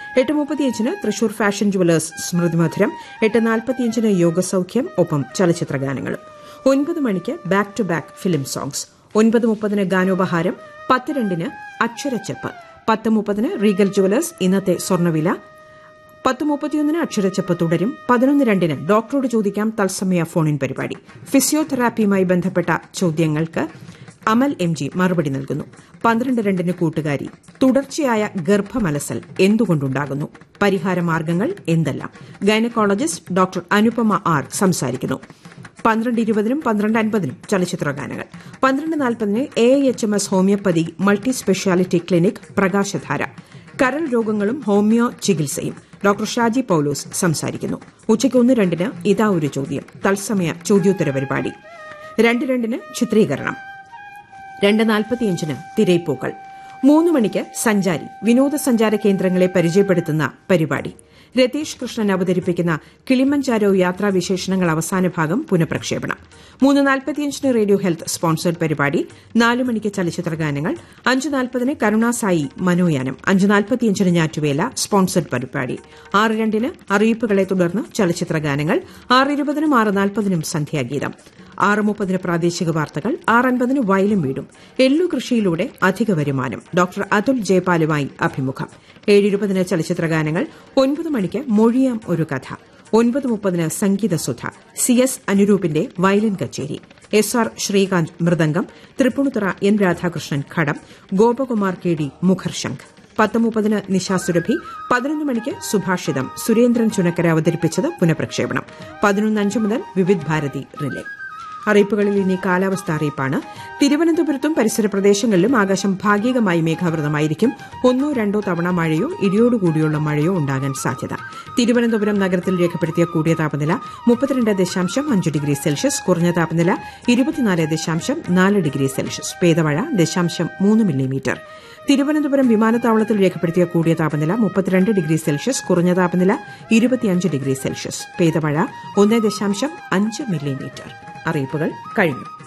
എട്ട് മുപ്പത്തിയഞ്ചിന് Thrissur fashion jewellers സ്മൃതിമധുരം എട്ട് നാൽപ്പത്തിയഞ്ചിന് യോഗസൌഖ്യം ഒപ്പം ചലച്ചിത്ര ഗാനങ്ങളും ഒൻപത് മണിക്ക് back to back film songs ഒൻപത് മുപ്പതിന് ഗാനോപഹാരം പത്ത് രണ്ടിന് അക്ഷരച്ചെപ്പ് പത്ത് മുപ്പതിന് റീഗൽ ജുവലേഴ്സ് ഇന്നത്തെ സ്വർണ്ണവില പത്ത് മുപ്പത്തിയൊന്നിന് അക്ഷരച്ചപ്പ് തുടരും പതിനൊന്ന് രണ്ടിന് ഡോക്ടറോട് ചോദിക്കാം തത്സമയ ഫോണിൻ പരിപാടി ഫിസിയോതെറാപ്പിയുമായി ബന്ധപ്പെട്ട ചോദ്യങ്ങൾക്ക് അമൽ എം ജി മറുപടി നൽകുന്നു പന്ത്രണ്ട് രണ്ടിന് കൂട്ടുകാരി തുടർച്ചയായ ഗർഭമലസൽ എന്തുകൊണ്ടുണ്ടാകുന്നു പരിഹാര മാർഗങ്ങൾ എന്തെല്ലാം ഗൈനക്കോളജിസ്റ്റ് ഡോക്ടർ അനുപമ ആർ സംസാരിക്കുന്നു പന്ത്രണ്ട് ഇരുപതിനും പന്ത്രണ്ട് അൻപതിനും ചലച്ചിത്ര ഗാനങ്ങൾ പന്ത്രണ്ട് നാൽപ്പതിന് A H M S homoeopathy multi speciality clinic പ്രകാശധാര കരൾ രോഗങ്ങളും ഹോമിയോ ചികിത്സയും ഡോക്ടർ ഷാജി പൌലോസ് സംസാരിക്കുന്നു ഉച്ചയ്ക്ക് ഒന്ന് രണ്ടിന് ഇതാ ഒരു ചോദ്യം തത്സമയ ചോദ്യോത്തര പരിപാടി രണ്ട് രണ്ടിന് ചിത്രീകരണം രണ്ട് നാൽപ്പത്തിയഞ്ചിന് തിരയിപ്പൂക്കൾ മൂന്ന് മണിക്ക് സഞ്ചാരി വിനോദസഞ്ചാര കേന്ദ്രങ്ങളെ പരിചയപ്പെടുത്തുന്ന പരിപാടി രതീഷ് കൃഷ്ണൻ അവതരിപ്പിക്കുന്ന കിളിമഞ്ചാരോ യാത്രാവിശേഷണങ്ങൾ അവസാന ഭാഗം പുനഃപ്രക്ഷേപണം മൂന്ന് നാൽപ്പത്തിയഞ്ചിന് റേഡിയോ ഹെൽത്ത് സ്പോൺസേഡ് പരിപാടി നാല് മണിക്ക് ചലച്ചിത്ര ഗാനങ്ങൾ അഞ്ച് നാൽപ്പതിന് കരുണാസായി മനോയാനം അഞ്ച് നാൽപ്പത്തിയഞ്ചിന് ഞാറ്റുവേല സ്പോൺസേഡ് പരിപാടി ആറ് രണ്ടിന് അറിയിപ്പുകളെ തുടർന്ന് ചലച്ചിത്ര ഗാനങ്ങൾ ആറ് ഇരുപതിനും ആറ് നാൽപ്പതിനും സന്ധ്യാഗീതം ആറ് മുപ്പതിന് പ്രാദേശിക വാർത്തകൾ ആറ് അൻപതിന് വയലും വീടും എള്ളു കൃഷിയിലൂടെ അധിക വരുമാനം ഡോക്ടർ അതുൽ ജയപാലുമായി അഭിമുഖം ഏഴിരുപതിന് ചലച്ചിത്ര ഗാനങ്ങൾ ഒൻപത് മണിക്ക് മൊഴിയാം ഒരു കഥ ഒൻപത് മുപ്പതിന് സംഗീതസുധ സി എസ് അനുരൂപിന്റെ വയലിൻ കച്ചേരി എസ് ആർ ശ്രീകാന്ത് മൃദംഗം തൃപ്പൂണിത്തുറ എൻ രാധാകൃഷ്ണൻ ഘടം ഗോപകുമാർ കെ ഡി മുഖർശംഖ് പത്ത് മുപ്പതിന് നിശാസുരഭി പതിനൊന്ന് മണിക്ക് സുഭാഷിതം സുരേന്ദ്രൻ ചുനക്കര അവതരിപ്പിച്ചത് പുനഃപ്രക്ഷേപണം പതിനൊന്ന് അഞ്ച് മുതൽ വിവിധ് ഭാരതി റിലേ അറിയിപ്പുകളിൽ ഇനി കാലാവസ്ഥ അറിയിപ്പാണ് തിരുവനന്തപുരത്തും പരിസര പ്രദേശങ്ങളിലും ആകാശം ഭാഗികമായി മേഘാവൃതമായിരിക്കും ഒന്നോ രണ്ടോ തവണ മഴയോ ഇടിയോടുകൂടിയുള്ള മഴയോ ഉണ്ടാകാൻ സാധ്യത തിരുവനന്തപുരം നഗരത്തിൽ രേഖപ്പെടുത്തിയ കൂടിയ താപനില മുപ്പത്തിരണ്ട് ദശാംശം അഞ്ച് ഡിഗ്രി സെൽഷ്യസ് കുറഞ്ഞ താപനില ഇരുപത്തിനാല് ദശാംശം നാല് ഡിഗ്രി സെൽഷ്യസ് പേദമഴ ദശാംശം മൂന്ന് മില്ലിമീറ്റർ തിരുവനന്തപുരം വിമാനത്താവളത്തിൽ രേഖപ്പെടുത്തിയ കൂടിയ താപനില മുപ്പത്തിരണ്ട് ഡിഗ്രി സെൽഷ്യസ് കുറഞ്ഞ താപനില ഇരുപത്തിയഞ്ച് ഡിഗ്രി സെൽഷ്യസ് പേദമഴ ഒന്ന് ദശാംശം അഞ്ച് മില്ലിമീറ്റർ അറിയിപ്പുകൾ കഴിഞ്ഞു